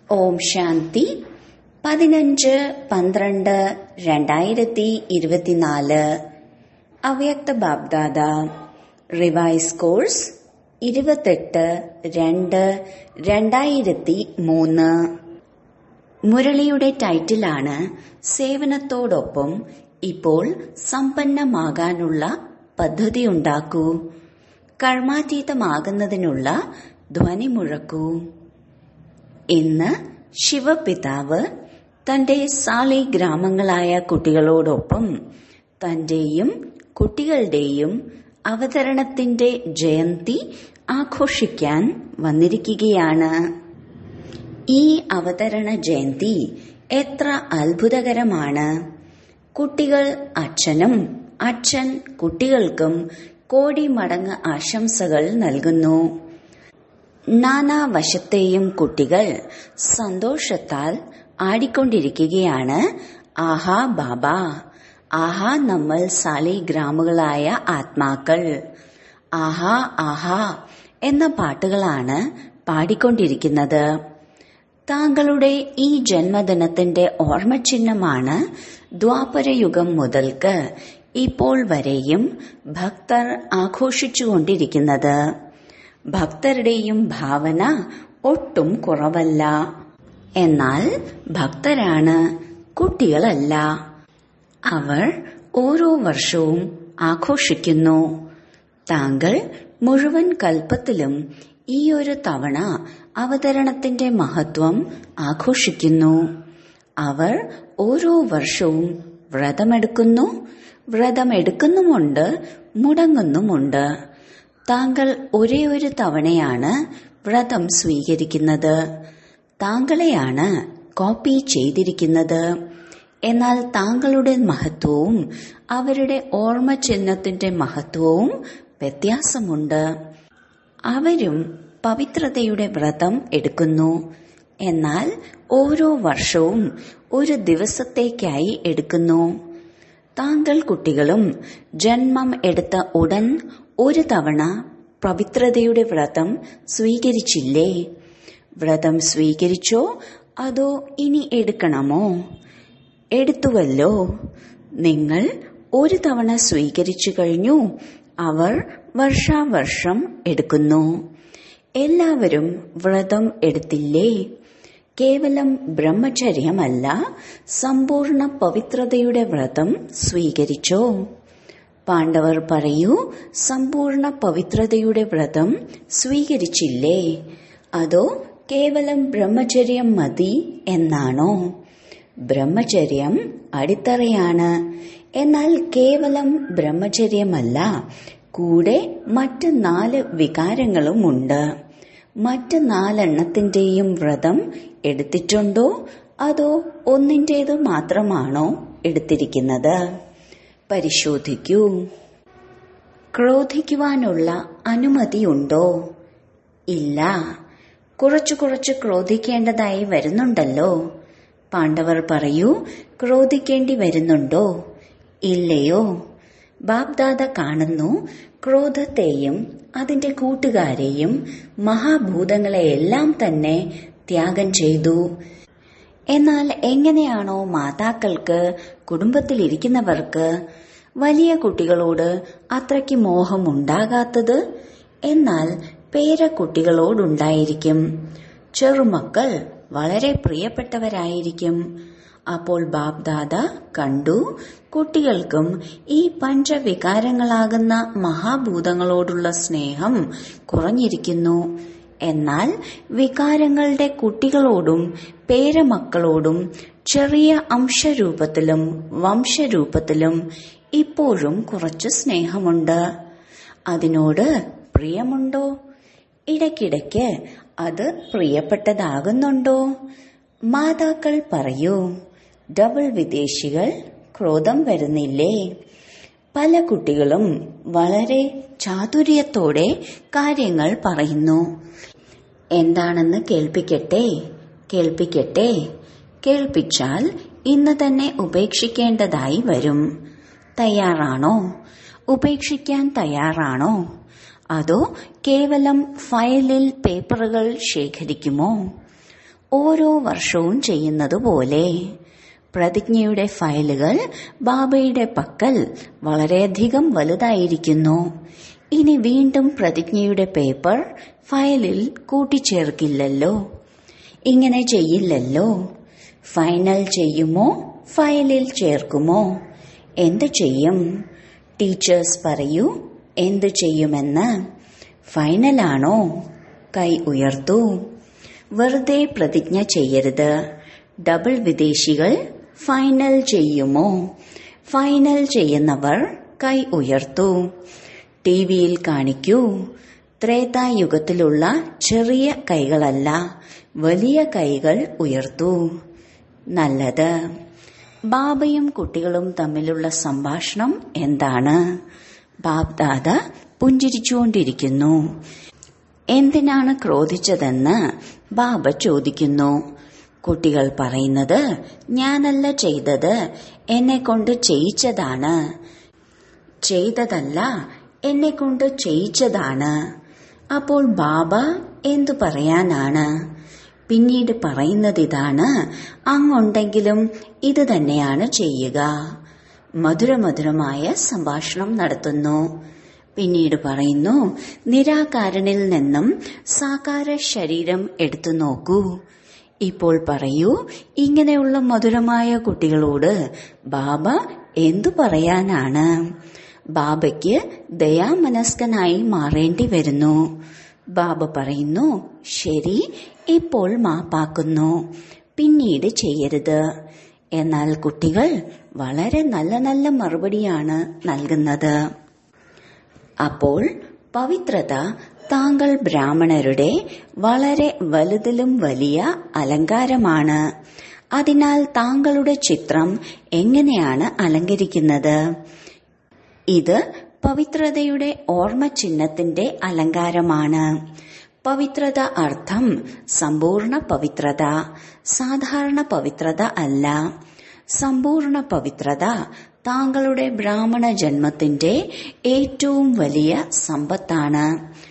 ഓം ശാന്തി പതിനഞ്ച് പന്ത്രണ്ട് രണ്ടായിരത്തി ഇരുപത്തിനാല് അവ്യക്ത ബാബ്ദാദ റിവൈസ് കോഴ്സ് ഇരുപത്തെട്ട് രണ്ട് രണ്ടായിരത്തി മൂന്ന് മുരളിയുടെ ടൈറ്റിലാണ് സേവനത്തോടൊപ്പം ഇപ്പോൾ സമ്പന്നമാകാനുള്ള പദ്ധതിയുണ്ടാക്കൂ കർമാതീതമാകുന്നതിനുള്ള ധ്വനി മുഴക്കൂ ഇന്ന് ശിവപിതാവ് തന്റെ സാളി ഗ്രാമങ്ങളായ കുട്ടികളോടൊപ്പം തന്റെയും കുട്ടികളുടെയും അവതരണത്തിന്റെ ജയന്തി ആഘോഷിക്കാൻ വന്നിരിക്കുകയാണ് ഈ അവതരണ ജയന്തി എത്ര അത്ഭുതകരമാണ് കുട്ടികൾ അച്ഛനും അച്ഛൻ കുട്ടികൾക്കും കോടി മടങ്ങ് ആശംസകൾ നൽകുന്നു നാനാവശത്തെയും കുട്ടികൾ സന്തോഷത്താൽ ആടിക്കൊണ്ടിരിക്കുകയാണ് ആഹാ ബാബ ആഹാ നമ്മൾ സാലിഗ്രാമുകളായ ആത്മാക്കൾ ആഹാ ആഹാ എന്ന പാട്ടുകളാണ് പാടിക്കൊണ്ടിരിക്കുന്നത് താങ്കളുടെ ഈ ജന്മദിനത്തിന്റെ ഓർമ്മചിഹ്നമാണ് ദ്വാപരയുഗം മുതൽക്ക് ഇപ്പോൾ വരെയും ഭക്തർ ആഘോഷിച്ചുകൊണ്ടിരിക്കുന്നത് ഭക്തരുടെയും ഭാവന ഒട്ടും കുറവല്ല എന്നാൽ ഭക്തരാണ് കുട്ടികളല്ല അവർ ഓരോ വർഷവും ആഘോഷിക്കുന്നു താങ്കൾ മുഴുവൻ കൽപ്പത്തിലും ഈ ഒരു തവണ അവതരണത്തിന്റെ മഹത്വം ആഘോഷിക്കുന്നു അവർ ഓരോ വർഷവും വ്രതമെടുക്കുന്നു വ്രതമെടുക്കുന്നുമുണ്ട് മുടങ്ങുന്നുമുണ്ട് താങ്കൾ ഒരേ ഒരു തവണയാണ് വ്രതം സ്വീകരിക്കുന്നത് താങ്കളെയാണ് കോപ്പി ചെയ്തിരിക്കുന്നത് എന്നാൽ താങ്കളുടെ മഹത്വവും അവരുടെ ഓർമ്മ ചിഹ്നത്തിന്റെ മഹത്വവും വ്യത്യാസമുണ്ട് അവരും പവിത്രതയുടെ വ്രതം എടുക്കുന്നു എന്നാൽ ഓരോ വർഷവും ഒരു ദിവസത്തേക്കായി എടുക്കുന്നു താങ്കൾ കുട്ടികളും ജന്മം എടുത്ത ഉടൻ ഒരു തവണ പവിത്രതയുടെ വ്രതം സ്വീകരിച്ചില്ലേ വ്രതം സ്വീകരിച്ചോ അതോ ഇനി എടുക്കണമോ എടുത്തുവല്ലോ നിങ്ങൾ ഒരു തവണ സ്വീകരിച്ചു കഴിഞ്ഞു അവർ വർഷാവർഷം എടുക്കുന്നു എല്ലാവരും വ്രതം എടുത്തില്ലേ കേവലം ബ്രഹ്മചര്യമല്ല സമ്പൂർണ്ണ പവിത്രതയുടെ വ്രതം സ്വീകരിച്ചോ പാണ്ഡവർ പറയൂ സമ്പൂർണ്ണ പവിത്രതയുടെ വ്രതം സ്വീകരിച്ചില്ലേ അതോ കേവലം ബ്രഹ്മചര്യം മതി എന്നാണോ ബ്രഹ്മചര്യം അടിത്തറയാണ് എന്നാൽ കേവലം ബ്രഹ്മചര്യമല്ല കൂടെ മറ്റ് നാല് വികാരങ്ങളുമുണ്ട് മറ്റ് നാലെണ്ണത്തിന്റെയും വ്രതം എടുത്തിട്ടുണ്ടോ അതോ ഒന്നിന്റേത് മാത്രമാണോ എടുത്തിരിക്കുന്നത് പരിശോധിക്കൂ ക്രോധിക്കുവാനുള്ള അനുമതിയുണ്ടോ ഇല്ല കുറച്ചു കുറച്ച് ക്രോധിക്കേണ്ടതായി വരുന്നുണ്ടല്ലോ പാണ്ഡവർ പറയൂ ക്രോധിക്കേണ്ടി വരുന്നുണ്ടോ ഇല്ലയോ ബാബ്ദാദ കാണുന്നു ക്രോധത്തെയും അതിന്റെ കൂട്ടുകാരെയും മഹാഭൂതങ്ങളെയെല്ലാം തന്നെ ത്യാഗം ചെയ്തു എന്നാൽ എങ്ങനെയാണോ മാതാക്കൾക്ക് കുടുംബത്തിലിരിക്കുന്നവർക്ക് വലിയ കുട്ടികളോട് അത്രയ്ക്ക് മോഹമുണ്ടാകാത്തത് എന്നാൽ പേരക്കുട്ടികളോടുണ്ടായിരിക്കും ചെറുമക്കൾ വളരെ പ്രിയപ്പെട്ടവരായിരിക്കും അപ്പോൾ ബാബ്ദാദ കണ്ടു കുട്ടികൾക്കും ഈ പഞ്ചവികാരങ്ങളാകുന്ന മഹാഭൂതങ്ങളോടുള്ള സ്നേഹം കുറഞ്ഞിരിക്കുന്നു എന്നാൽ വികാരങ്ങളുടെ കുട്ടികളോടും പേരമക്കളോടും ചെറിയ അംശരൂപത്തിലും വംശരൂപത്തിലും ഇപ്പോഴും കുറച്ച് സ്നേഹമുണ്ട് അതിനോട് പ്രിയമുണ്ടോ ഇടയ്ക്കിടയ്ക്ക് അത് പ്രിയപ്പെട്ടതാകുന്നുണ്ടോ മാതാക്കൾ പറയൂ ഡബിൾ വിദേശികൾ ക്രോധം വരുന്നില്ലേ പല കുട്ടികളും വളരെ ചാതുര്യത്തോടെ കാര്യങ്ങൾ പറയുന്നു എന്താണെന്ന് കേൾപ്പിക്കട്ടെ കേൾപ്പിക്കട്ടെ കേൾപ്പിച്ചാൽ ഇന്ന് തന്നെ ഉപേക്ഷിക്കേണ്ടതായി വരും തയ്യാറാണോ ഉപേക്ഷിക്കാൻ തയ്യാറാണോ അതോ കേവലം ഫയലിൽ പേപ്പറുകൾ ശേഖരിക്കുമോ ഓരോ വർഷവും ചെയ്യുന്നത് പോലെ പ്രതിജ്ഞയുടെ ഫയലുകൾ ബാബയുടെ പക്കൽ വളരെയധികം വലുതായിരിക്കുന്നു ഇനി വീണ്ടും പ്രതിജ്ഞയുടെ പേപ്പർ ഫയലിൽ കൂട്ടിച്ചേർക്കില്ലല്ലോ ഇങ്ങനെ ചെയ്യില്ലല്ലോ ഫൈനൽ ചെയ്യുമോ ഫയലിൽ ചേർക്കുമോ എന്ത് ചെയ്യും ടീച്ചേഴ്സ് പറയൂ എന്തു ചെയ്യുമെന്ന് ഫൈനലാണോ കൈ ഉയർത്തൂ വെറുതെ പ്രതിജ്ഞ ചെയ്യരുത് ഡബിൾ വിദേശികൾ ഫൈനൽ ചെയ്യുമോ ഫൈനൽ ചെയ്യുന്നവർ കൈ ഉയർത്തൂ ടിവിയിൽ കാണിക്കൂ ത്രേതായുഗത്തിലുള്ള ചെറിയ കൈകളല്ല വലിയ കൈകൾ ഉയർത്തൂ നല്ലത് ബാബയും കുട്ടികളും തമ്മിലുള്ള സംഭാഷണം എന്താണ് ബാബ് ദാദ പുഞ്ചിരിച്ചുകൊണ്ടിരിക്കുന്നു എന്തിനാണ് ക്രോധിച്ചതെന്ന് ബാബ ചോദിക്കുന്നു കുട്ടികൾ പറയുന്നത് ഞാനല്ല ചെയ്തത് എന്നെ കൊണ്ട് ചെയ്യിച്ചതാണ് ചെയ്തതല്ല എന്നെ കൊണ്ട് ചെയ്യിച്ചതാണ് അപ്പോൾ ബാബ എന്തു പറയാനാണ് പിന്നീട് പറയുന്നത് ഇതാണ് അങ്ങുണ്ടെങ്കിലും ഇത് തന്നെയാണ് ചെയ്യുക മധുരമധുരമായ സംഭാഷണം നടത്തുന്നു പിന്നീട് പറയുന്നു നിരാകാരനിൽ നിന്നും സാകാര ശരീരം എടുത്തു നോക്കൂ ഇപ്പോൾ പറയൂ ഇങ്ങനെയുള്ള മധുരമായ കുട്ടികളോട് ബാബ എന്തു പറയാനാണ് ബാബയ്ക്ക് ദയാമനസ്കനായി മാറേണ്ടി വരുന്നു ബാബ പറയുന്നു ശരി ഇപ്പോൾ മാപ്പാക്കുന്നു പിന്നീട് ചെയ്യരുത് എന്നാൽ കുട്ടികൾ വളരെ നല്ല നല്ല മറുപടിയാണ് നൽകുന്നത് അപ്പോൾ പവിത്രത താങ്കൾ ബ്രാഹ്മണരുടെ വളരെ വലുതിലും വലിയ അലങ്കാരമാണ് അതിനാൽ താങ്കളുടെ ചിത്രം എങ്ങനെയാണ് അലങ്കരിക്കുന്നത് ഇത് പവിത്രതയുടെ ഓർമ്മ ചിഹ്നത്തിന്റെ അലങ്കാരമാണ് പവിത്രത അർത്ഥം സമ്പൂർണ്ണ പവിത്രത സാധാരണ പവിത്രത അല്ല സമ്പൂർണ്ണ പവിത്രത താങ്കളുടെ ബ്രാഹ്മണ ജന്മത്തിന്റെ ഏറ്റവും വലിയ സമ്പത്താണ്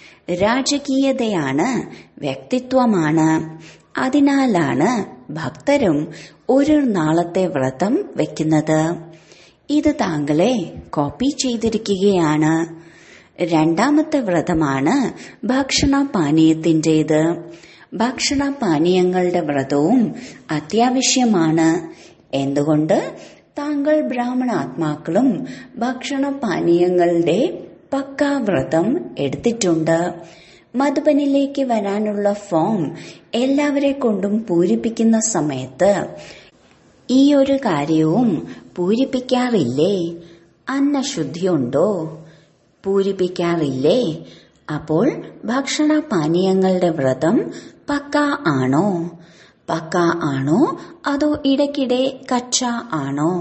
രാജകീയതയാണ് വ്യക്തിത്വമാണ് അതിനാലാണ് ഭക്തരും ഒരു നാളത്തെ വ്രതം വെക്കുന്നത് ഇത് താങ്കളെ കോപ്പി ചെയ്തിരിക്കുകയാണ് രണ്ടാമത്തെ വ്രതമാണ് ഭക്ഷണ പാനീയത്തിൻ്റെത് ഭക്ഷണ പാനീയങ്ങളുടെ വ്രതവും അത്യാവശ്യമാണ് എന്തുകൊണ്ട് താങ്കൾ ബ്രാഹ്മണാത്മാക്കളും ഭക്ഷണ പാനീയങ്ങളുടെ പക്കാ വ്രതം എടുത്തിട്ടുണ്ട് മധുബനിലേക്ക് വരാനുള്ള ഫോം എല്ലാവരെ കൊണ്ടും പൂരിപ്പിക്കുന്ന സമയത്ത് ഈ ഒരു കാര്യവും പൂരിപ്പിക്കാറില്ലേ അന്നശുദ്ധിയുണ്ടോ പൂരിപ്പിക്കാറില്ലേ അപ്പോൾ ഭക്ഷണ പാനീയങ്ങളുടെ വ്രതം പക്ക ആണോ പക്ക ആണോ അതോ ഇടയ്ക്കിടെ കച്ച ആണോ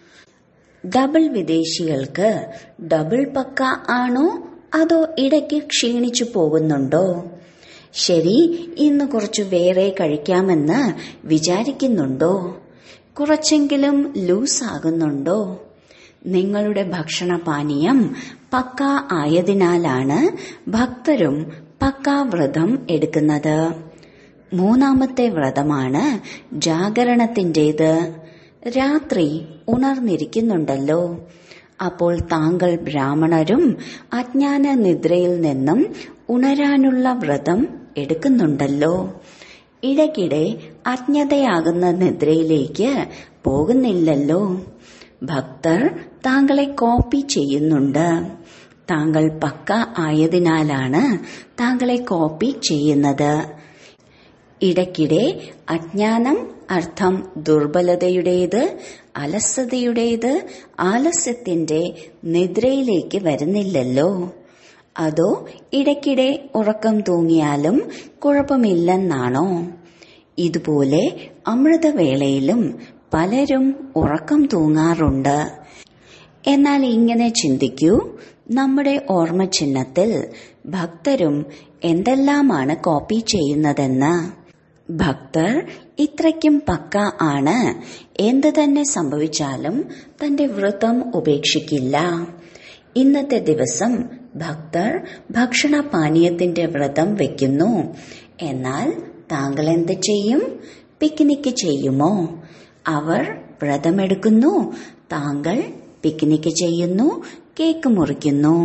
ഡബിൾ വിദേശികൾക്ക് ഡബിൾ പക്ക ആണോ അതോ ഇടയ്ക്ക് ക്ഷീണിച്ചു പോകുന്നുണ്ടോ ശരി ഇന്ന് കുറച്ച് വേറെ കഴിക്കാമെന്ന് വിചാരിക്കുന്നുണ്ടോ കുറച്ചെങ്കിലും ലൂസ് ആകുന്നുണ്ടോ നിങ്ങളുടെ ഭക്ഷണപാനീയം പക്ക ആയതിനാലാണ് ഭക്തരും പക്ക വ്രതം എടുക്കുന്നത് മൂന്നാമത്തെ വ്രതമാണ് ജാഗരണത്തിൻ്റെത് രാത്രി ഉണർന്നിരിക്കുന്നുണ്ടല്ലോ അപ്പോൾ താങ്കൾ ബ്രാഹ്മണരും അജ്ഞാന നിദ്രയിൽ നിന്നും ഉണരാനുള്ള വ്രതം എടുക്കുന്നുണ്ടല്ലോ ഇടയ്ക്കിടെ അജ്ഞതയാകുന്ന നിദ്രയിലേക്ക് പോകുന്നില്ലല്ലോ ഭക്തർ താങ്കളെ കോപ്പി ചെയ്യുന്നുണ്ട് താങ്കൾ പക്ക ആയതിനാലാണ് താങ്കളെ കോപ്പി ചെയ്യുന്നത് ഇടയ്ക്കിടെ അജ്ഞാനം അർത്ഥം ദുർബലതയുടേത് അലസതയുടേത് ആലസ്യത്തിന്റെ നിദ്രയിലേക്ക് വരുന്നില്ലല്ലോ അതോ ഇടയ്ക്കിടെ ഉറക്കം തൂങ്ങിയാലും കുഴപ്പമില്ലെന്നാണോ ഇതുപോലെ അമൃതവേളയിലും പലരും ഉറക്കം തൂങ്ങാറുണ്ട് എന്നാൽ ഇങ്ങനെ ചിന്തിക്കൂ നമ്മുടെ ഓർമ്മ ചിഹ്നത്തിൽ ഭക്തരും എന്തെല്ലാമാണ് കോപ്പി ചെയ്യുന്നതെന്ന് ഭക്തർ ഇത്രയ്ക്കും പക്ക ആണ് എന്ത് തന്നെ സംഭവിച്ചാലും തന്റെ വ്രതം ഉപേക്ഷിക്കില്ല ഇന്നത്തെ ദിവസം ഭക്തർ ഭക്ഷണ പാനീയത്തിന്റെ വ്രതം വെക്കുന്നു എന്നാൽ താങ്കൾ എന്ത് ചെയ്യും പിക്നിക്ക് ചെയ്യുമോ അവർ വ്രതമെടുക്കുന്നു താങ്കൾ പിക്നിക്ക് ചെയ്യുന്നു കേക്ക് മുറിക്കുന്നു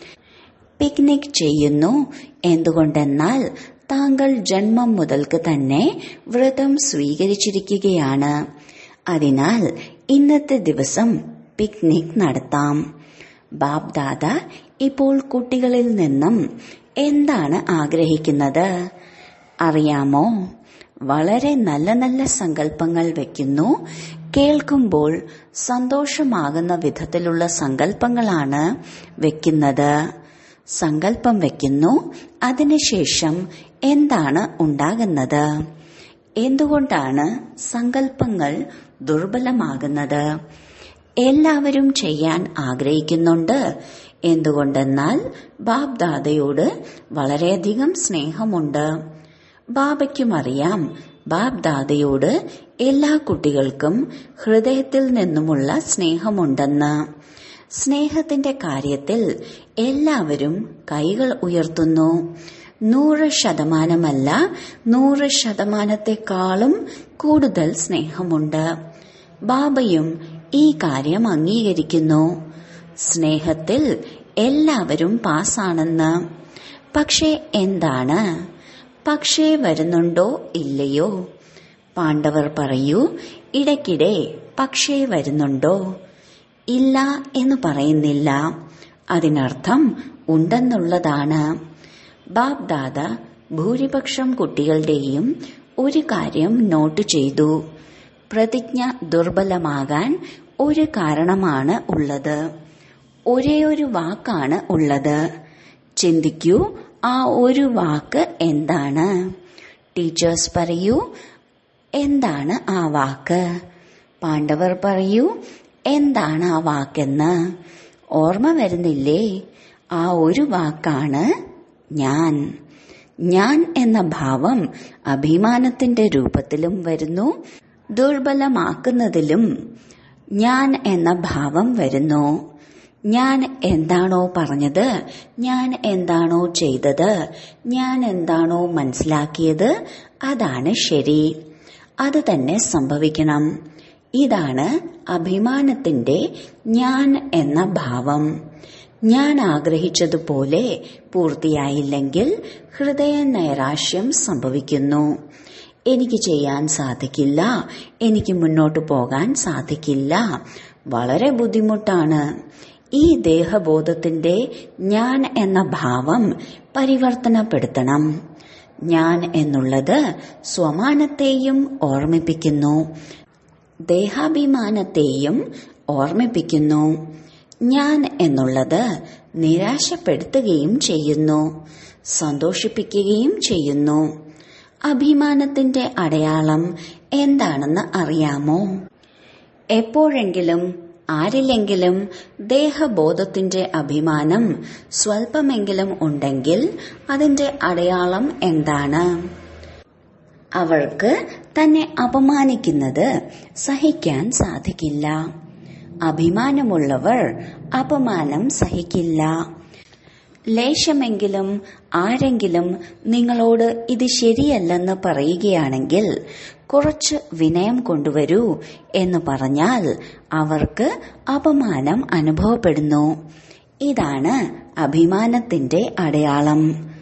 പിക്നിക് ചെയ്യുന്നു എന്തുകൊണ്ടെന്നാൽ താങ്കൾ ജന്മം മുതൽക്ക് തന്നെ വ്രതം സ്വീകരിച്ചിരിക്കുകയാണ് അതിനാൽ ഇന്നത്തെ ദിവസം പിക്നിക് നടത്താം ബാബ് ദാദ ഇപ്പോൾ കുട്ടികളിൽ നിന്നും എന്താണ് ആഗ്രഹിക്കുന്നത് അറിയാമോ വളരെ നല്ല നല്ല സങ്കല്പങ്ങൾ വെക്കുന്നു കേൾക്കുമ്പോൾ സന്തോഷമാകുന്ന വിധത്തിലുള്ള സങ്കല്പങ്ങളാണ് വെക്കുന്നത് സങ്കല്പം വെക്കുന്നു അതിനുശേഷം എന്താണ് ഉണ്ടാകുന്നത് എന്തുകൊണ്ടാണ് സങ്കല്പങ്ങൾ ദുർബലമാകുന്നത് എല്ലാവരും ചെയ്യാൻ ആഗ്രഹിക്കുന്നുണ്ട് എന്തുകൊണ്ടെന്നാൽ ബാബ് ദാദയോട് വളരെയധികം സ്നേഹമുണ്ട് ബാബയ്ക്കും അറിയാം ബാബ് ദാദയോട് എല്ലാ കുട്ടികൾക്കും ഹൃദയത്തിൽ നിന്നുമുള്ള സ്നേഹമുണ്ടെന്ന് സ്നേഹത്തിന്റെ കാര്യത്തിൽ എല്ലാവരും കൈകൾ ഉയർത്തുന്നു നൂറ് ശതമാനമല്ല നൂറ് ശതമാനത്തെക്കാളും കൂടുതൽ സ്നേഹമുണ്ട് ബാബയും ഈ കാര്യം അംഗീകരിക്കുന്നു സ്നേഹത്തിൽ എല്ലാവരും പാസ്സാണെന്ന് പക്ഷേ എന്താണ് പക്ഷേ വരുന്നുണ്ടോ ഇല്ലയോ പാണ്ഡവർ പറയൂ ഇടയ്ക്കിടെ പക്ഷേ വരുന്നുണ്ടോ ഇല്ല എന്ന് പറയുന്നില്ല അതിനർത്ഥം ഉണ്ടെന്നുള്ളതാണ് ബാബ് ദാദ ഭൂരിപക്ഷം കുട്ടികളുടെയും ഒരു കാര്യം നോട്ട് ചെയ്തു പ്രതിജ്ഞ ദുർബലമാകാൻ ഒരു കാരണമാണ് ഉള്ളത് ഒരേ ഒരു വാക്കാണ് ഉള്ളത് ചിന്തിക്കൂ ആ ഒരു വാക്ക് എന്താണ് ടീച്ചേഴ്സ് പറയൂ എന്താണ് ആ വാക്ക് പാണ്ഡവർ പറയൂ എന്താണ് ആ വാക്കെന്ന് ഓർമ്മ വരുന്നില്ലേ ആ ഒരു വാക്കാണ് ഞാൻ ഞാൻ എന്ന ഭാവം അഭിമാനത്തിന്റെ രൂപത്തിലും വരുന്നു ദുർബലമാക്കുന്നതിലും ഞാൻ എന്ന ഭാവം വരുന്നു ഞാൻ എന്താണോ പറഞ്ഞത് ഞാൻ എന്താണോ ചെയ്തത് ഞാൻ എന്താണോ മനസ്സിലാക്കിയത് അതാണ് ശരി അത് തന്നെ സംഭവിക്കണം ഇതാണ് അഭിമാനത്തിന്റെ ഞാൻ എന്ന ഭാവം ഞാൻ ആഗ്രഹിച്ചതുപോലെ പൂർത്തിയായില്ലെങ്കിൽ ഹൃദയ നൈരാശ്യം സംഭവിക്കുന്നു എനിക്ക് ചെയ്യാൻ സാധിക്കില്ല എനിക്ക് മുന്നോട്ട് പോകാൻ സാധിക്കില്ല വളരെ ബുദ്ധിമുട്ടാണ് ഈ ദേഹബോധത്തിന്റെ ഞാൻ എന്ന ഭാവം പരിവർത്തനപ്പെടുത്തണം ഞാൻ എന്നുള്ളത് സ്വമാനത്തെയും ഓർമ്മിപ്പിക്കുന്നു ദേഹാഭിമാനത്തെയും ഓർമ്മിപ്പിക്കുന്നു ഞാൻ എന്നുള്ളത് നിരാശപ്പെടുത്തുകയും ചെയ്യുന്നു സന്തോഷിപ്പിക്കുകയും ചെയ്യുന്നു അഭിമാനത്തിന്റെ അടയാളം എന്താണെന്ന് അറിയാമോ എപ്പോഴെങ്കിലും ആരിലെങ്കിലും ദേഹബോധത്തിന്റെ അഭിമാനം സ്വൽപ്പമെങ്കിലും ഉണ്ടെങ്കിൽ അതിന്റെ അടയാളം എന്താണ് അവൾക്ക് തന്നെ അപമാനിക്കുന്നത് സഹിക്കാൻ സാധിക്കില്ല അഭിമാനമുള്ളവർ അപമാനം സഹിക്കില്ല ലേശമെങ്കിലും ആരെങ്കിലും നിങ്ങളോട് ഇത് ശരിയല്ലെന്ന് പറയുകയാണെങ്കിൽ കുറച്ച് വിനയം കൊണ്ടുവരൂ എന്ന് പറഞ്ഞാൽ അവർക്ക് അപമാനം അനുഭവപ്പെടുന്നു ഇതാണ് അഭിമാനത്തിന്റെ അടയാളം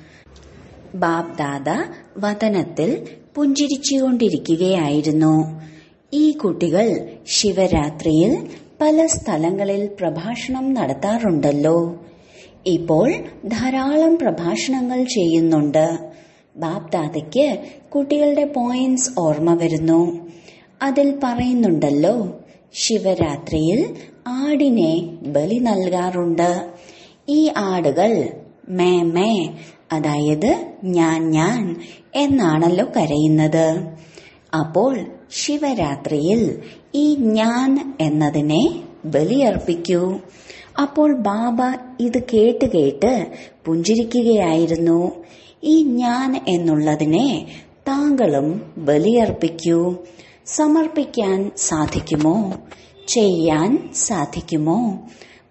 ബാബ് ദാദ വതനത്തിൽ പുഞ്ചിരിച്ചുകൊണ്ടിരിക്കുകയായിരുന്നു ഈ കുട്ടികൾ ശിവരാത്രിയിൽ പല സ്ഥലങ്ങളിൽ പ്രഭാഷണം നടത്താറുണ്ടല്ലോ ഇപ്പോൾ ധാരാളം പ്രഭാഷണങ്ങൾ ചെയ്യുന്നുണ്ട് ബാബ് ദാദയ്ക്ക് കുട്ടികളുടെ പോയിന്റ്സ് ഓർമ്മ വരുന്നു അതിൽ പറയുന്നുണ്ടല്ലോ ശിവരാത്രിയിൽ ആടിനെ ബലി നൽകാറുണ്ട് ഈ ആടുകൾ മേ മേ അതായത് ഞാൻ ഞാൻ എന്നാണല്ലോ കരയുന്നത് അപ്പോൾ ശിവരാത്രിയിൽ ഈ ഞാൻ എന്നതിനെ ബലിയർപ്പിക്കൂ അപ്പോൾ ബാബ ഇത് കേട്ട് കേട്ട് പുഞ്ചിരിക്കുകയായിരുന്നു ഈ ഞാൻ എന്നുള്ളതിനെ താങ്കളും ബലിയർപ്പിക്കൂ സമർപ്പിക്കാൻ സാധിക്കുമോ ചെയ്യാൻ സാധിക്കുമോ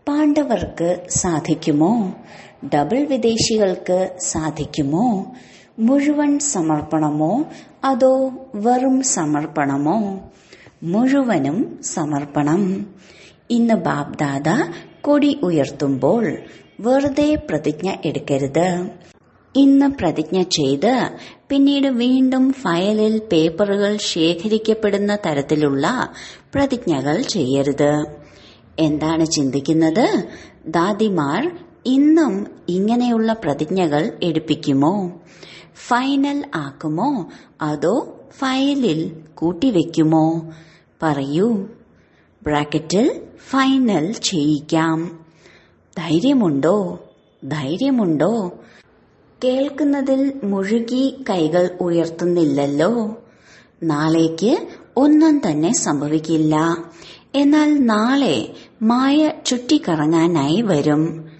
പാണ്ഡവർക്ക് സാധിക്കുമോ ഡബിൾ വിദേശികൾക്ക് സാധിക്കുമോ മുഴുവൻ സമർപ്പണമോ അതോ വെറും സമർപ്പണമോ മുഴുവനും സമർപ്പണം ഇന്ന് ബാബ്ദാദ കൊടി ഉയർത്തുമ്പോൾ വെറുതെ പ്രതിജ്ഞ എടുക്കരുത് ഇന്ന് പ്രതിജ്ഞ ചെയ്ത് പിന്നീട് വീണ്ടും ഫയലിൽ പേപ്പറുകൾ ശേഖരിക്കപ്പെടുന്ന തരത്തിലുള്ള പ്രതിജ്ഞകൾ ചെയ്യരുത് എന്താണ് ചിന്തിക്കുന്നത് ദാദിമാർ ഇന്നും ഇങ്ങനെയുള്ള പ്രതിജ്ഞകൾ എടുപ്പിക്കുമോ ഫൈനൽ ആക്കുമോ അതോ ഫയലിൽ കൂട്ടിവെക്കുമോ പറയൂ ബ്രാക്കറ്റിൽ ഫൈനൽ ചെയ്യിക്കാം ധൈര്യമുണ്ടോ ധൈര്യമുണ്ടോ കേൾക്കുന്നതിൽ മുഴുകി കൈകൾ ഉയർത്തുന്നില്ലല്ലോ നാളേക്ക് ഒന്നും തന്നെ സംഭവിക്കില്ല എന്നാൽ നാളെ മായ ചുറ്റിക്കറങ്ങാനായി വരും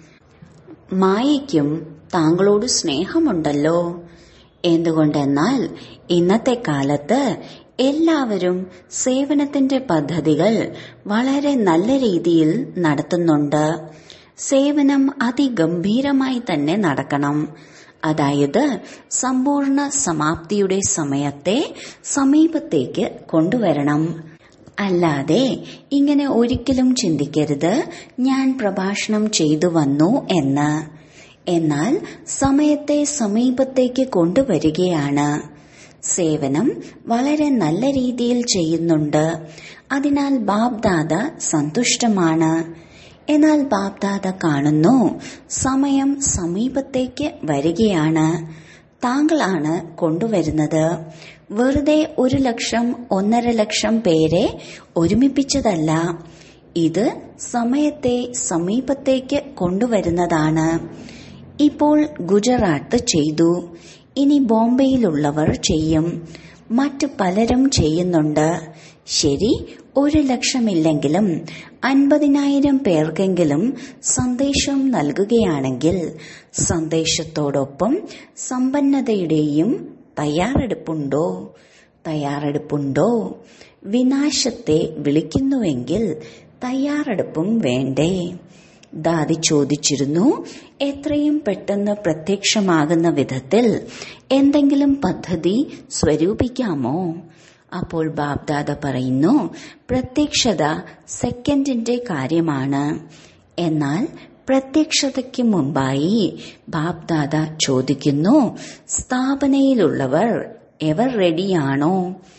മായയ്ക്കും താങ്കളോട് സ്നേഹമുണ്ടല്ലോ എന്തുകൊണ്ടെന്നാൽ ഇന്നത്തെ കാലത്ത് എല്ലാവരും സേവനത്തിന്റെ പദ്ധതികൾ വളരെ നല്ല രീതിയിൽ നടത്തുന്നുണ്ട് സേവനം അതിഗംഭീരമായി തന്നെ നടക്കണം അതായത് സമ്പൂർണ്ണ സമാപ്തിയുടെ സമയത്തെ സമീപത്തേക്ക് കൊണ്ടുവരണം അല്ലാതെ ഇങ്ങനെ ഒരിക്കലും ചിന്തിക്കരുത് ഞാൻ പ്രഭാഷണം ചെയ്തു വന്നു എന്ന് എന്നാൽ സമയത്തെ സമീപത്തേക്ക് കൊണ്ടുവരികയാണ് സേവനം വളരെ നല്ല രീതിയിൽ ചെയ്യുന്നുണ്ട് അതിനാൽ ബാബ്ദാദ സന്തുഷ്ടമാണ് എന്നാൽ ബാബ്ദാദ കാണുന്നു സമയം സമീപത്തേക്ക് വരികയാണ് താങ്കളാണ് കൊണ്ടുവരുന്നത് വെറുതെ ഒരു ലക്ഷം ഒന്നര ലക്ഷം പേരെ ഒരുമിപ്പിച്ചതല്ല ഇത് സമയത്തെ സമീപത്തേക്ക് കൊണ്ടുവരുന്നതാണ് ഇപ്പോൾ ഗുജറാത്ത് ചെയ്തു ഇനി ബോംബെയിലുള്ളവർ ചെയ്യും മറ്റു പലരും ചെയ്യുന്നുണ്ട് ശരി ഒരു ലക്ഷമില്ലെങ്കിലും അൻപതിനായിരം പേർക്കെങ്കിലും സന്ദേശം നൽകുകയാണെങ്കിൽ സന്ദേശത്തോടൊപ്പം സമ്പന്നതയുടെയും തയ്യാറെടുപ്പുണ്ടോ തയ്യാറെടുപ്പുണ്ടോ വിനാശത്തെ വിളിക്കുന്നുവെങ്കിൽ തയ്യാറെടുപ്പും വേണ്ടേ ദാദി ചോദിച്ചിരുന്നു എത്രയും പെട്ടെന്ന് പ്രത്യക്ഷമാകുന്ന വിധത്തിൽ എന്തെങ്കിലും പദ്ധതി സ്വരൂപിക്കാമോ അപ്പോൾ ബാബ്ദാദ പറയുന്നു പ്രത്യക്ഷത സെക്കൻഡിന്റെ കാര്യമാണ് എന്നാൽ പ്രത്യക്ഷതയ്ക്ക് മുമ്പായി ബാബ്ദാദ ചോദിക്കുന്നു സ്ഥാപനയിലുള്ളവർ എവർ റെഡിയാണോ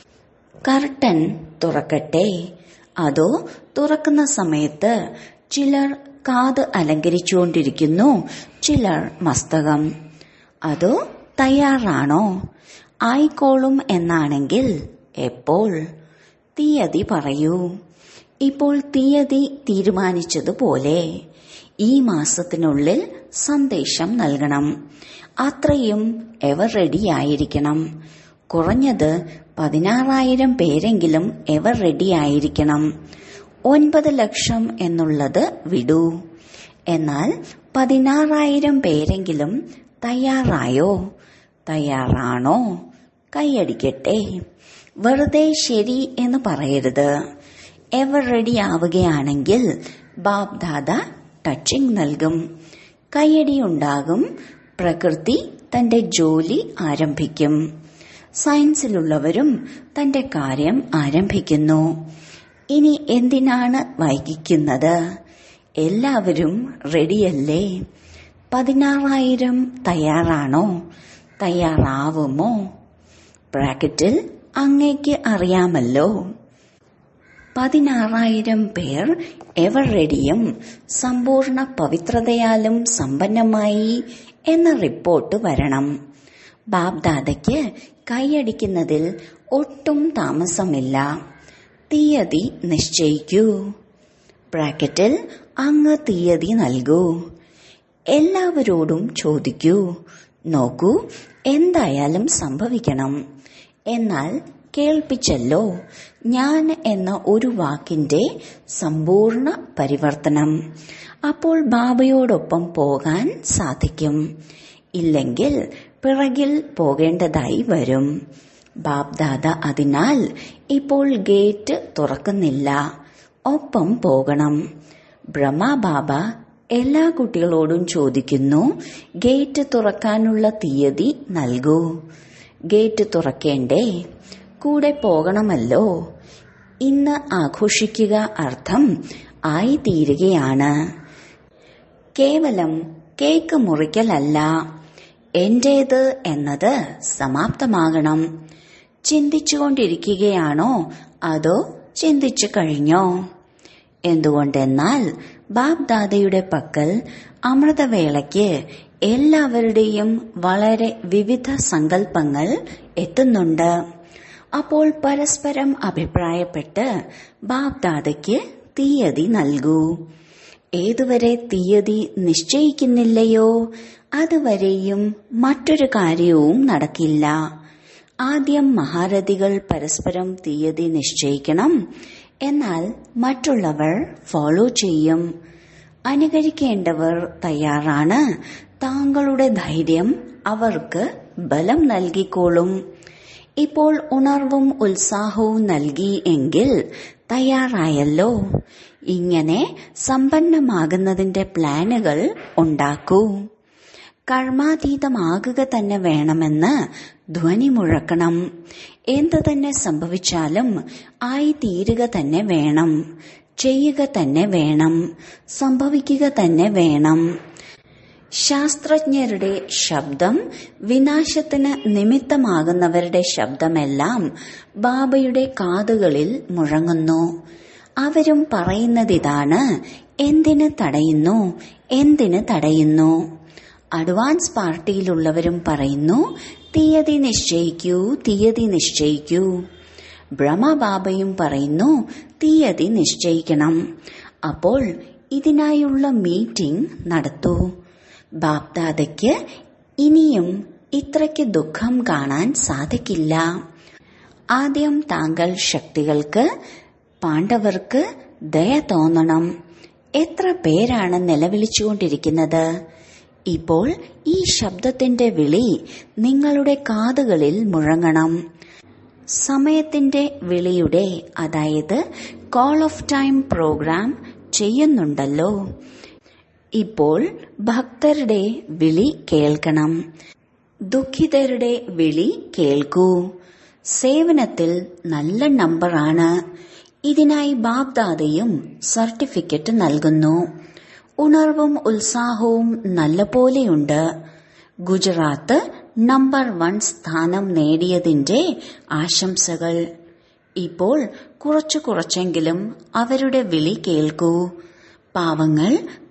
കർട്ടൻ തുറക്കട്ടെ അതോ തുറക്കുന്ന സമയത്ത് ചിലർ കാത് അലങ്കരിച്ചുകൊണ്ടിരിക്കുന്നു ചിലർ മസ്തകം അതോ തയ്യാറാണോ ആയിക്കോളും എന്നാണെങ്കിൽ എപ്പോൾ തീയതി പറയൂ ഇപ്പോൾ തീയതി തീരുമാനിച്ചതുപോലെ ഈ മാസത്തിനുള്ളിൽ സന്ദേശം നൽകണം അത്രയും എവർ റെഡിയായിരിക്കണം കുറഞ്ഞത് പതിനാറായിരം പേരെങ്കിലും എവർ റെഡിയായിരിക്കണം ഒൻപത് ലക്ഷം എന്നുള്ളത് വിടൂ എന്നാൽ പതിനാറായിരം പേരെങ്കിലും തയ്യാറായോ തയ്യാറാണോ കൈയടിക്കട്ടെ വെറുതെ ശരി എന്ന് പറയരുത് എവർ റെഡി ആവുകയാണെങ്കിൽ ബാബ് ദാദ ടച്ചിങ് നൽകും കൈയടി ഉണ്ടാകും പ്രകൃതി തന്റെ ജോലി ആരംഭിക്കും സയൻസിലുള്ളവരും തന്റെ കാര്യം ആരംഭിക്കുന്നു ഇനി എന്തിനാണ് വൈകിക്കുന്നത് എല്ലാവരും റെഡിയല്ലേ പതിനാറായിരം തയ്യാറാണോ തയ്യാറാവുമോ ബ്രാക്കറ്റിൽ അങ്ങേക്ക് അറിയാമല്ലോ പതിനാറായിരം പേർ എവർ റെഡിയും സമ്പൂർണ്ണ പവിത്രതയാലും സമ്പന്നമായി എന്ന റിപ്പോർട്ട് വരണം ബാബ്ദാദയ്ക്ക് കൈയടിക്കുന്നതിൽ ഒട്ടും താമസമില്ല തീയതി നിശ്ചയിക്കൂ ബ്രാക്കറ്റിൽ അങ്ങ് തീയതി നൽകൂ എല്ലാവരോടും ചോദിക്കൂ നോക്കൂ എന്തായാലും സംഭവിക്കണം എന്നാൽ കേൾപ്പിച്ചല്ലോ ഞാൻ എന്ന ഒരു വാക്കിന്റെ സമ്പൂർണ്ണ പരിവർത്തനം അപ്പോൾ ബാബയോടൊപ്പം പോകാൻ സാധിക്കും ഇല്ലെങ്കിൽ പിറകിൽ പോകേണ്ടതായി വരും ബാബ്ദാദ അതിനാൽ ഇപ്പോൾ ഗേറ്റ് തുറക്കുന്നില്ല ഒപ്പം പോകണം ബ്രഹ്മ ബാബ എല്ലാ കുട്ടികളോടും ചോദിക്കുന്നു ഗേറ്റ് തുറക്കാനുള്ള തീയതി നൽകൂ ഗേറ്റ് തുറക്കേണ്ടേ കൂടെ പോകണമല്ലോ ഇന്ന് ആഘോഷിക്കുക അർത്ഥം ആയിത്തീരുകയാണ് കേവലം കേക്ക് മുറിക്കലല്ല എന്റേത് എന്നത് സമാപ്തമാകണം ചിന്തിച്ചുകൊണ്ടിരിക്കുകയാണോ അതോ ചിന്തിച്ചു കഴിഞ്ഞോ എന്തുകൊണ്ടെന്നാൽ ബാബ്ദാദയുടെ പക്കൽ അമൃതവേളയ്ക്ക് എല്ലാവരുടെയും വളരെ വിവിധ സങ്കല്പങ്ങൾ എത്തുന്നുണ്ട് അപ്പോൾ പരസ്പരം അഭിപ്രായപ്പെട്ട് ബാബ്ദാദയ്ക്ക് തീയതി നൽകൂ ഏതുവരെ തീയതി നിശ്ചയിക്കുന്നില്ലയോ അതുവരെയും മറ്റൊരു കാര്യവും നടക്കില്ല ആദ്യം മഹാരഥികൾ പരസ്പരം തീയതി നിശ്ചയിക്കണം എന്നാൽ മറ്റുള്ളവർ ഫോളോ ചെയ്യും അനുകരിക്കേണ്ടവർ തയ്യാറാണ് താങ്കളുടെ ധൈര്യം അവർക്ക് ബലം നൽകിക്കോളും ഇപ്പോൾ ഉണർവും ഉത്സാഹവും നൽകി എങ്കിൽ തയ്യാറായല്ലോ ഇങ്ങനെ സമ്പന്നമാകുന്നതിന്റെ പ്ലാനുകൾ ഉണ്ടാക്കൂ കർമാതീതമാകുക തന്നെ വേണമെന്ന് ധ്വനി മുഴക്കണം എന്തു തന്നെ സംഭവിച്ചാലും ആയി തീരുക തന്നെ വേണം ചെയ്യുക തന്നെ വേണം സംഭവിക്കുക തന്നെ വേണം ശാസ്ത്രജ്ഞരുടെ ശബ്ദം വിനാശത്തിന് നിമിത്തമാകുന്നവരുടെ ശബ്ദമെല്ലാം ബാബയുടെ കാതുകളിൽ മുഴങ്ങുന്നു അവരും പറയുന്നതിതാണ് എന്തിന് തടയുന്നു എന്തിന് തടയുന്നു അഡ്വാൻസ് പാർട്ടിയിലുള്ളവരും പറയുന്നു തീയതി നിശ്ചയിക്കൂ തീയതി നിശ്ചയിക്കൂ ബ്രഹ്മബാബയും പറയുന്നു തീയതി നിശ്ചയിക്കണം അപ്പോൾ ഇതിനായുള്ള മീറ്റിംഗ് നടത്തൂ ബാപ്ദാദയ്ക്ക് ഇനിയും ഇത്രയ്ക്ക് ദുഃഖം കാണാൻ സാധിക്കില്ല ആദ്യം താങ്കൾ ശക്തികൾക്ക് പാണ്ഡവർക്ക് ദയ തോന്നണം എത്ര പേരാണ് നിലവിളിച്ചുകൊണ്ടിരിക്കുന്നത് ഇപ്പോൾ ഈ ശബ്ദത്തിന്റെ വിളി നിങ്ങളുടെ കാതുകളിൽ മുഴങ്ങണം സമയത്തിന്റെ വിളിയുടെ അതായത് കോൾ ഓഫ് ടൈം പ്രോഗ്രാം ചെയ്യുന്നുണ്ടല്ലോ ഇപ്പോൾ ഭക്തരുടെ വിളി കേൾക്കണം ദുഃഖിതരുടെ വിളി കേൾക്കൂ സേവനത്തിൽ നല്ല നമ്പറാണ് ഇതിനായി ബാബ്ദാദയും സർട്ടിഫിക്കറ്റ് നൽകുന്നു ഉണർവും ഉത്സാഹവും നല്ലപോലെയുണ്ട് ഗുജറാത്ത് നമ്പർ വൺ സ്ഥാനം നേടിയതിന്റെ ആശംസകൾ ഇപ്പോൾ കുറച്ചു കുറച്ചെങ്കിലും അവരുടെ വിളി കേൾക്കൂ പാവങ്ങൾ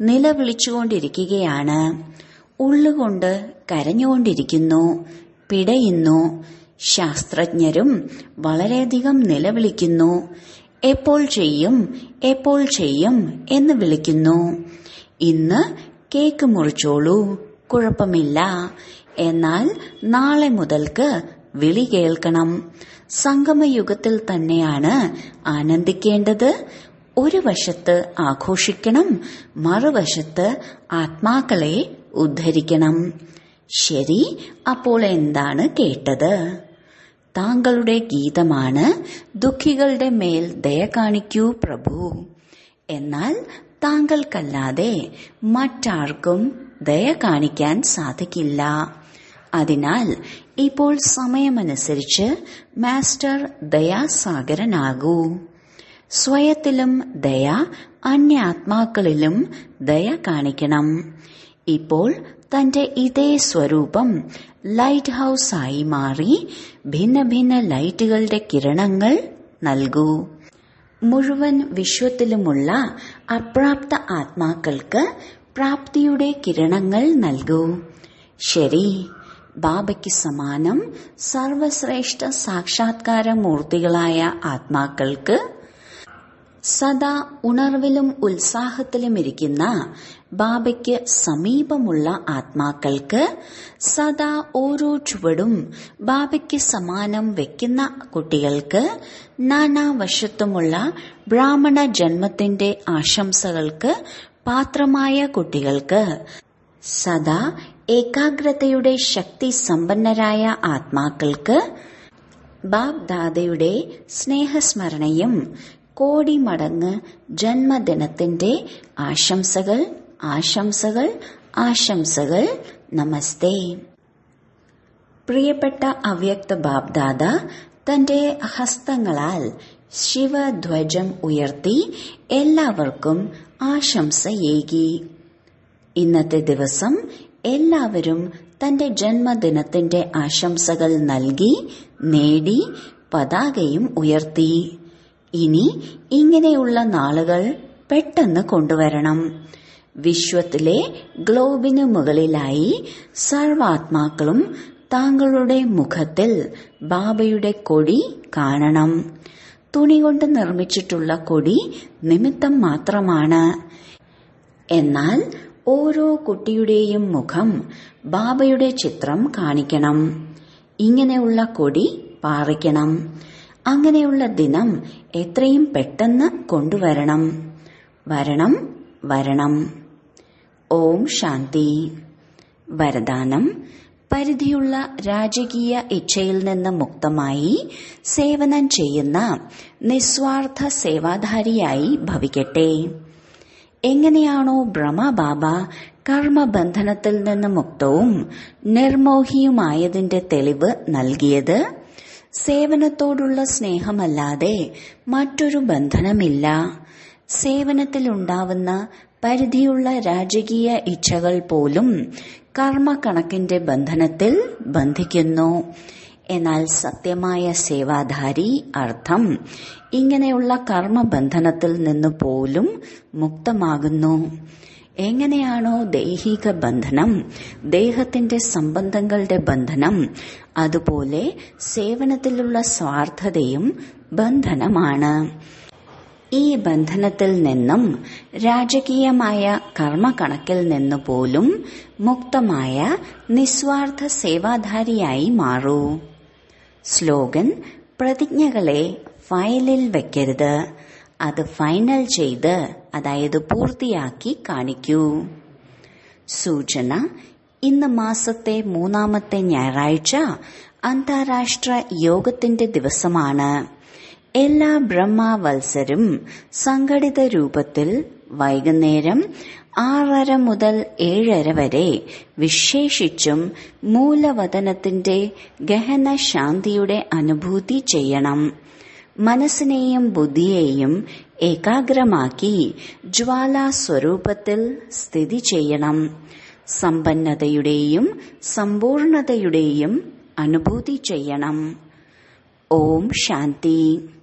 നിലവിളിച്ചുകൊണ്ടിരിക്കുകയാണ് ഉള്ളുകൊണ്ട് കരഞ്ഞുകൊണ്ടിരിക്കുന്നു പിടയുന്നു ശാസ്ത്രജ്ഞരും വളരെയധികം നിലവിളിക്കുന്നു എപ്പോൾ ചെയ്യും എപ്പോൾ ചെയ്യും എന്ന് വിളിക്കുന്നു ഇന്ന് കേക്ക് മുറിച്ചോളൂ കുഴപ്പമില്ല എന്നാൽ നാളെ മുതൽക്ക് വിളി കേൾക്കണം സംഗമയുഗത്തിൽ തന്നെയാണ് ആനന്ദിക്കേണ്ടത് ഒരു വശത്ത് ആഘോഷിക്കണം മറുവശത്ത് ആത്മാക്കളെ ഉദ്ധരിക്കണം ശരി അപ്പോൾ എന്താണ് കേട്ടത് താങ്കളുടെ ഗീതമാണ് ദുഃഖികളുടെ മേൽ ദയ കാണിക്കൂ പ്രഭു എന്നാൽ താങ്കൾക്കല്ലാതെ മറ്റാർക്കും ദയ കാണിക്കാൻ സാധിക്കില്ല അതിനാൽ ഇപ്പോൾ സമയമനുസരിച്ച് മാസ്റ്റർ ദയാസാഗരനാകൂ സ്വയത്തിലും ദയ അന്യാത്മാക്കളിലും ദയ കാണിക്കണം ഇപ്പോൾ തന്റെ ഇതേ സ്വരൂപം ലൈറ്റ് ഹൌസായി മാറി ഭിന്ന ഭിന്ന ലൈറ്റുകളുടെ കിരണങ്ങൾ നൽകൂ മുഴുവൻ വിശ്വത്തിലുമുള്ള അപ്രാപ്ത ആത്മാക്കൾക്ക് പ്രാപ്തിയുടെ കിരണങ്ങൾ നൽകൂ ശരി ബാബയ്ക്ക് സമാനം സർവശ്രേഷ്ഠ സാക്ഷാത്കാര മൂർത്തികളായ ആത്മാക്കൾക്ക് സദാ ഉണർവിലും ഉത്സാഹത്തിലും ഇരിക്കുന്ന ബാബയ്ക്ക് സമീപമുള്ള ആത്മാക്കൾക്ക് സദാ ഓരോ ചുവടും ബാബയ്ക്ക് സമാനം വെക്കുന്ന കുട്ടികൾക്ക് നാനാവശത്തുമുള്ള ബ്രാഹ്മണ ജന്മത്തിന്റെ ആശംസകൾക്ക് പാത്രമായ കുട്ടികൾക്ക് സദാ ഏകാഗ്രതയുടെ ശക്തി സമ്പന്നരായ ആത്മാക്കൾക്ക് ബാബ് ദാദയുടെ സ്നേഹസ്മരണയും കോടി മടങ്ങ് ജന്മദിനത്തിന്റെ ആശംസകൾ ആശംസകൾ ആശംസകൾ നമസ്തേ പ്രിയപ്പെട്ട അവ്യക്ത ബാബ്ദാദ തന്റെ ഹസ്തങ്ങളാൽ ശിവധ്വജം ഉയർത്തി എല്ലാവർക്കും ആശംസയേകി ഇന്നത്തെ ദിവസം എല്ലാവരും തന്റെ ജന്മദിനത്തിന്റെ ആശംസകൾ നൽകി നേടി പതാകയും ഉയർത്തി ഇനി ഇങ്ങനെയുള്ള നാളുകൾ പെട്ടെന്ന് കൊണ്ടുവരണം വിശ്വത്തിലെ ഗ്ലോബിന് മുകളിലായി സർവാത്മാക്കളും താങ്കളുടെ മുഖത്തിൽ ബാബയുടെ കൊടി കാണണം തുണി കൊണ്ട് നിർമ്മിച്ചിട്ടുള്ള കൊടി നിമിത്തം മാത്രമാണ് എന്നാൽ ഓരോ കുട്ടിയുടെയും മുഖം ബാബയുടെ ചിത്രം കാണിക്കണം ഇങ്ങനെയുള്ള കൊടി പാറിക്കണം അങ്ങനെയുള്ള ദിനം എത്രയും പെട്ടെന്ന് കൊണ്ടുവരണം വരണം വരണം ഓം ശാന്തി വരദാനം പരിധിയുള്ള രാജകീയ ഇച്ഛയിൽ നിന്ന് മുക്തമായി സേവനം ചെയ്യുന്ന നിസ്വാർത്ഥ സേവാധാരിയായി ഭവിക്കട്ടെ എങ്ങനെയാണോ ബ്രഹ്മബാബ കർമ്മബന്ധനത്തിൽ നിന്ന് മുക്തവും നിർമോഹിയുമായതിന്റെ തെളിവ് നൽകിയത് സേവനത്തോടുള്ള സ്നേഹമല്ലാതെ മറ്റൊരു ബന്ധനമില്ല സേവനത്തിലുണ്ടാവുന്ന പരിധിയുള്ള രാജകീയ ഇച്ഛകൾ പോലും കർമ്മക്കണക്കിന്റെ ബന്ധനത്തിൽ ബന്ധിക്കുന്നു എന്നാൽ സത്യമായ സേവാധാരി അർത്ഥം ഇങ്ങനെയുള്ള കർമ്മബന്ധനത്തിൽ നിന്ന് പോലും മുക്തമാകുന്നു എങ്ങനെയാണോ ദൈഹിക ബന്ധനം ദേഹത്തിന്റെ സംബന്ധങ്ങളുടെ ബന്ധനം അതുപോലെ സേവനത്തിലുള്ള സ്വാർത്ഥതയും ബന്ധനമാണ് ഈ ബന്ധനത്തിൽ നിന്നും രാജകീയമായ കർമ്മകണക്കിൽ നിന്ന് പോലും മുക്തമായ നിസ്വാർത്ഥ സേവാധാരിയായി മാറൂ സ്ലോഗൻ പ്രതിജ്ഞകളെ ഫയലിൽ വെക്കരുത് അത് ഫൈനൽ ചെയ്ത് അതായത് പൂർത്തിയാക്കി കാണിക്കൂ സൂചന ഇന്ന് മാസത്തെ മൂന്നാമത്തെ ഞായറാഴ്ച അന്താരാഷ്ട്ര യോഗത്തിന്റെ ദിവസമാണ് എല്ലാ ബ്രഹ്മവത്സരും സംഘടിത രൂപത്തിൽ വൈകുന്നേരം ആറര മുതൽ ഏഴര വരെ വിശേഷിച്ചും മൂലവതനത്തിന്റെ ഗഹന ശാന്തിയുടെ അനുഭൂതി ചെയ്യണം മനസ്സിനെയും ബുദ്ധിയെയും ഏകാഗ്രമാക്കി ജ്വാലാസ്വരൂപത്തിൽ സ്ഥിതി ചെയ്യണം സമ്പന്നതയുടെയും സമ്പൂർണതയുടെയും അനുഭൂതി ചെയ്യണം ഓം ശാന്തി